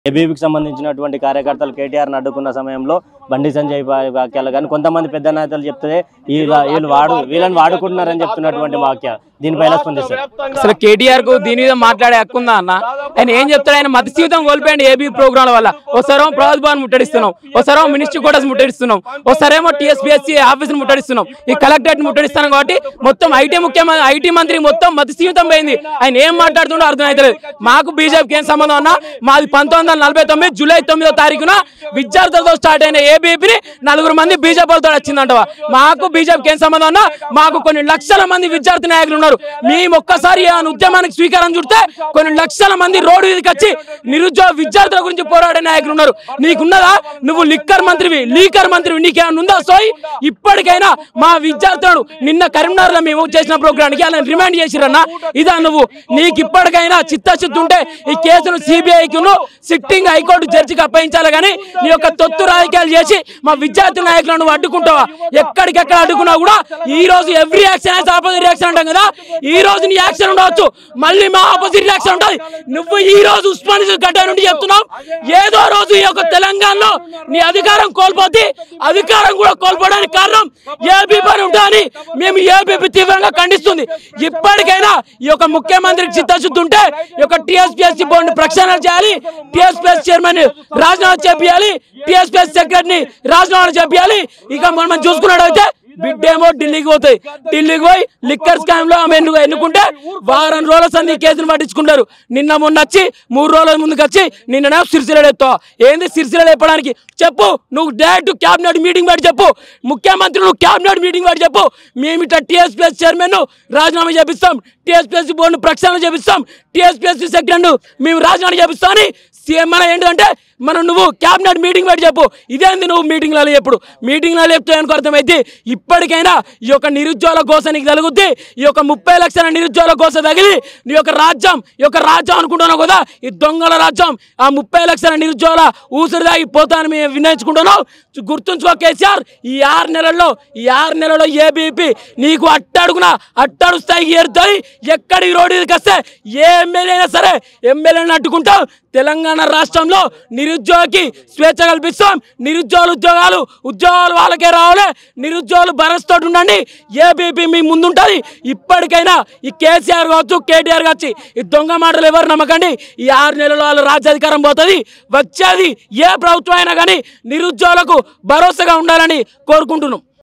ఏబీపీకి సంబంధించినటువంటి కార్యకర్తలు కేటీఆర్ని అడ్డుకున్న సమయంలో బండి సంజయ్ వా- వాక్యాలు కానీ కొంతమంది పెద్ద నేతలు చెప్తే వీళ్ళ వీళ్ళు వాడు వీళ్ళని వాడుకుంటున్నారని చెప్తున్నటువంటి వాక్య దీనిపై ఎలా స్పందిస్తారు అసలు కేటీఆర్ కు దీని మీద మాట్లాడే హక్కు ఉందా అన్న ఆయన ఏం చెప్తాడు ఆయన మత జీవితం కోల్పోయండి ఏబీ ప్రోగ్రామ్ వల్ల ఒకసారేమో ప్రభాత్ భవన్ ముట్టడిస్తున్నాం ఒకసారేమో మినిస్ట్రీ క్వార్టర్స్ ముట్టడిస్తున్నాం ఒకసారేమో టీఎస్పీఎస్సీ ఆఫీస్ ముట్టడిస్తున్నాం ఈ కలెక్టరేట్ ముట్టడిస్తాం కాబట్టి మొత్తం ఐటీ ముఖ్యమంత్రి ఐటీ మంత్రి మొత్తం మత జీవితం పోయింది ఆయన ఏం మాట్లాడుతుండో అర్థం అవుతలేదు మాకు బీజేపీకి ఏం సంబంధం అన్నా మాది పంతొమ్మిది వందల నలభై తొమ్మిది జూలై తొమ్మిదో తారీఖున విద్యార్థులతో స్టార్ట్ అయిన ఏబీపీని నలుగురు మంది బీజేపీలతో వచ్చిందంటవా మాకు బీజేపీకి ఏం సంబంధం అన్నా మాకు కొన్ని లక్షల మంది విద్యార్థి నాయకులు ఉన్నారు మేము ఒక్కసారి ఆ ఉద్యమానికి స్వీకారం చుడితే కొన్ని లక్షల మంది రోడ్డు మీదకి వచ్చి నిరుద్యోగ విద్యార్థుల గురించి పోరాడే నాయకులు ఉన్నారు నీకున్నదా నువ్వు లిక్కర్ మంత్రివి లీకర్ మంత్రివి నీకేమైనా ఉందా సోయ్ ఇప్పటికైనా మా విద్యార్థులను నిన్న కరీంనగర్ లో మేము చేసిన ప్రోగ్రామ్కి అలా రిమైండ్ చేసిరన్నా ఇదా నువ్వు నీకు ఇప్పటికైనా చిత్తశుద్ధి ఉంటే ఈ కేసును సిబిఐకి సిట్టింగ్ హైకోర్టు జడ్జికి అప్పగించాలి కానీ నీ యొక్క తొత్తు రాజకీయాలు చేసి మా విద్యార్థి నాయకులను నువ్వు అడ్డుకుంటావా ఎక్కడికెక్కడ అడ్డుకున్నా కూడా ఈ రోజు ఎవ్రీ యాక్షన్ అయితే ఆపోజిట్ రియాక్షన్ అంటాం కదా ఈ రోజు నీ యాక్షన్ ఉండవచ్చు మళ్ళీ మా ఆపోజిట్ రియాక్షన్ ఉంటుంది నువ్వు ఈ రోజు ఉస్మానియా గడ్డ నుండి చెప్తున్నావు ఏదో రోజు ఈ యొక్క తెలంగాణలో నీ అధికారం కోల్పోతే అధికారం కూడా కోల్పోవడానికి కారణం ఏబీ పని ఉంటుందని మేము ఏబీపీ తీవ్రంగా ఖండిస్తుంది ఇప్పటికైనా ఈ యొక్క ముఖ్యమంత్రికి చిత్తశుద్ధి ఉంటే ఈ యొక్క టీఎస్పీఎస్సీ బోర్డు ప్రక్షాళన చేయాలి టీఎస్పీఎస్ చైర్మన్ రాజీనామా చేపియాలి టీఎస్పీఎస్ సెక్రటరీని రాజీనామా చేపియాలి ఇక మనం చూసుకున్నట్టయితే బిడ్డేమో ఢిల్లీకి పోతాయి ఢిల్లీకి పోయి లిక్కర్ స్కామ్ లో ఆమె ఎన్ను ఎన్నుకుంటే వారం రోజుల సంది కేసును పట్టించుకుంటారు నిన్న మొన్న వచ్చి మూడు రోజుల ముందుకు వచ్చి నిన్న సిరిసిల ఎత్తావు ఏంది సిరిసిల చెప్పడానికి చెప్పు నువ్వు డైరెక్ట్ క్యాబినెట్ మీటింగ్ పెట్టి చెప్పు ముఖ్యమంత్రి నువ్వు క్యాబినెట్ మీటింగ్ పెట్టి చెప్పు మేము ఇట్లా టీఎస్పీఎస్ చైర్మన్ రాజీనామా చేపిస్తాం టీఎస్పీఎస్సీ బోర్డు ప్రక్షాళన చేపిస్తాం టీఎస్పీఎస్సీ సెక్రటరీ మేము రాజీనామా చేపిస్తామని సీఎం మన ఏంటంటే మనం నువ్వు క్యాబినెట్ మీటింగ్ పెట్టి చెప్పు ఇదేంది నువ్వు మీటింగ్లలో ఎప్పుడు మీటింగ్లలో చెప్తే అనుకో అర్థమైంది ఇప్పటికైనా ఈ యొక్క నిరుద్యోగుల కోసం నీకు తగులుద్ది ఈ యొక్క ముప్పై లక్షల నిరుద్యోగుల కోసం తగిలి నీ యొక్క రాజ్యం ఈ యొక్క రాజ్యం అనుకుంటున్నావు కదా ఈ దొంగల రాజ్యం ఆ ముప్పై లక్షల నిరుద్యోగుల ఊసిరి దాగి పోతాను మేము విన్నయించుకుంటున్నావు గుర్తుంచుకో కేసీఆర్ ఈ ఆరు నెలల్లో ఈ ఆరు నెలల్లో ఏబీపీ నీకు అట్టడుగున అట్టడు స్థాయికి ఏరుతాయి ఎక్కడి రోడ్డు మీదకి వస్తే ఏ ఎమ్మెల్యే అయినా సరే ఎమ్మెల్యేని అడ్డుకుంటాం తెలంగాణ రాష్ట్రంలో నిరుద్యోగికి స్వేచ్ఛ కల్పిస్తాం నిరుద్యోగుల ఉద్యోగాలు ఉద్యోగాలు వాళ్ళకే రావాలి నిరుద్యోగులు భరస్తో ఉండండి ఏబీపీ మీ ముందుంటుంది ఇప్పటికైనా ఈ కేసీఆర్ కావచ్చు కేటీఆర్ కావచ్చు ఈ దొంగ మాటలు ఎవరు నమ్మకండి ఈ ఆరు నెలల వాళ్ళ రాజ్యాధికారం పోతుంది వచ్చేది ఏ ప్రభుత్వం అయినా కానీ నిరుద్యోగులకు భరోసాగా ఉండాలని కోరుకుంటున్నాం